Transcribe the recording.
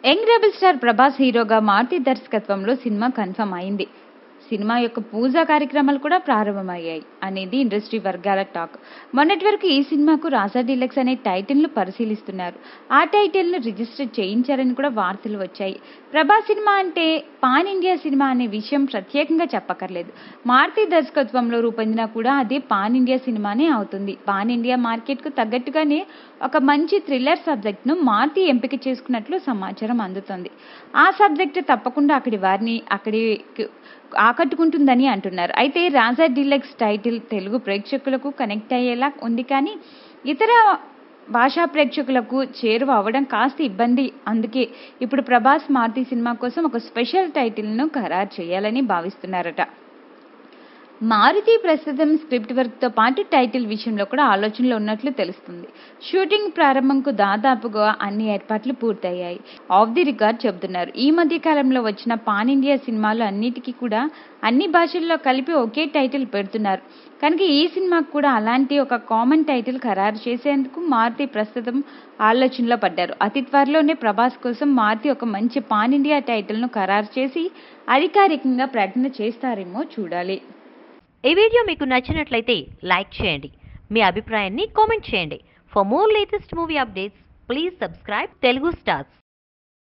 young rebel star Prabhas హీరోగా మారుతి దర్శకత్వంలో cinema confirm అయింది సినిమా యొక్క పూజా కార్యక్రమాలు కూడా ప్రారంభమయ్యాయి అనేది ఇండస్ట్రీ వర్గాల టాక్ మొన్నటి వరకు ఈ సినిమాకు రాజా డీలక్స్ అనే టైటిల్ను పరిశీలిస్తున్నారు ఆ టైటిల్ను రిజిస్టర్ చేయించారని కూడా వార్తలు వచ్చాయి ప్రభాస్ సినిమా అంటే పాన్ ఇండియా సినిమా అనే విషయం ప్రత్యేకంగా చెప్పక్కర్లేదు మారుతి దర్శకత్వంలో రూపొందినా కూడా అది పాన్ ఇండియా సినిమానే అవుతుంది పాన్ ఇండియా మార్కెట్కు తగ్గట్టుగానే ఒక మంచి థ్రిల్లర్ సబ్జెక్ట్ను మారుతి ఎంపిక చేసుకున్నట్లు సమాచారం అందుతోంది ఆ సబ్జెక్ట్ తప్పకుండా అక్కడి వారిని అక్కడి ఆకట్టుకుంటుందని అంటున్నారు అయితే రాజా డీలక్స్ టైటిల్ తెలుగు ప్రేక్షకులకు కనెక్ట్ అయ్యేలా ఉంది కానీ ఇతర భాషా ప్రేక్షకులకు చేరువ అవ్వడం కాస్త ఇబ్బంది అందుకే ఇప్పుడు ప్రభాస్ మారుతి సినిమా కోసం ఒక స్పెషల్ టైటిల్ను ఖరారు చేయాలని భావిస్తున్నారట మారుతి ప్రస్తుతం స్క్రిప్ట్ వర్క్తో పాటు టైటిల్ విషయంలో కూడా ఆలోచనలో ఉన్నట్లు తెలుస్తుంది షూటింగ్ ప్రారంభంకు దాదాపుగా అన్ని ఏర్పాట్లు పూర్తయ్యాయి ఆఫ్ ది రికార్డ్ చెబుతున్నారు ఈ మధ్య కాలంలో వచ్చిన పాన్ ఇండియా సినిమాలు అన్నిటికీ కూడా అన్ని భాషల్లో కలిపి ఒకే టైటిల్ పెడుతున్నారు కనుక ఈ సినిమాకు కూడా అలాంటి ఒక కామన్ టైటిల్ ఖరారు చేసేందుకు మారుతి ప్రస్తుతం ఆలోచనలో పడ్డారు అతి త్వరలోనే ప్రభాస్ కోసం మారుతి ఒక మంచి పాన్ ఇండియా టైటిల్ను ఖరారు చేసి అధికారికంగా ప్రకటన చేస్తారేమో చూడాలి ఈ వీడియో మీకు నచ్చినట్లయితే లైక్ చేయండి మీ అభిప్రాయాన్ని కామెంట్ చేయండి for more latest movie updates please subscribe Telugu stars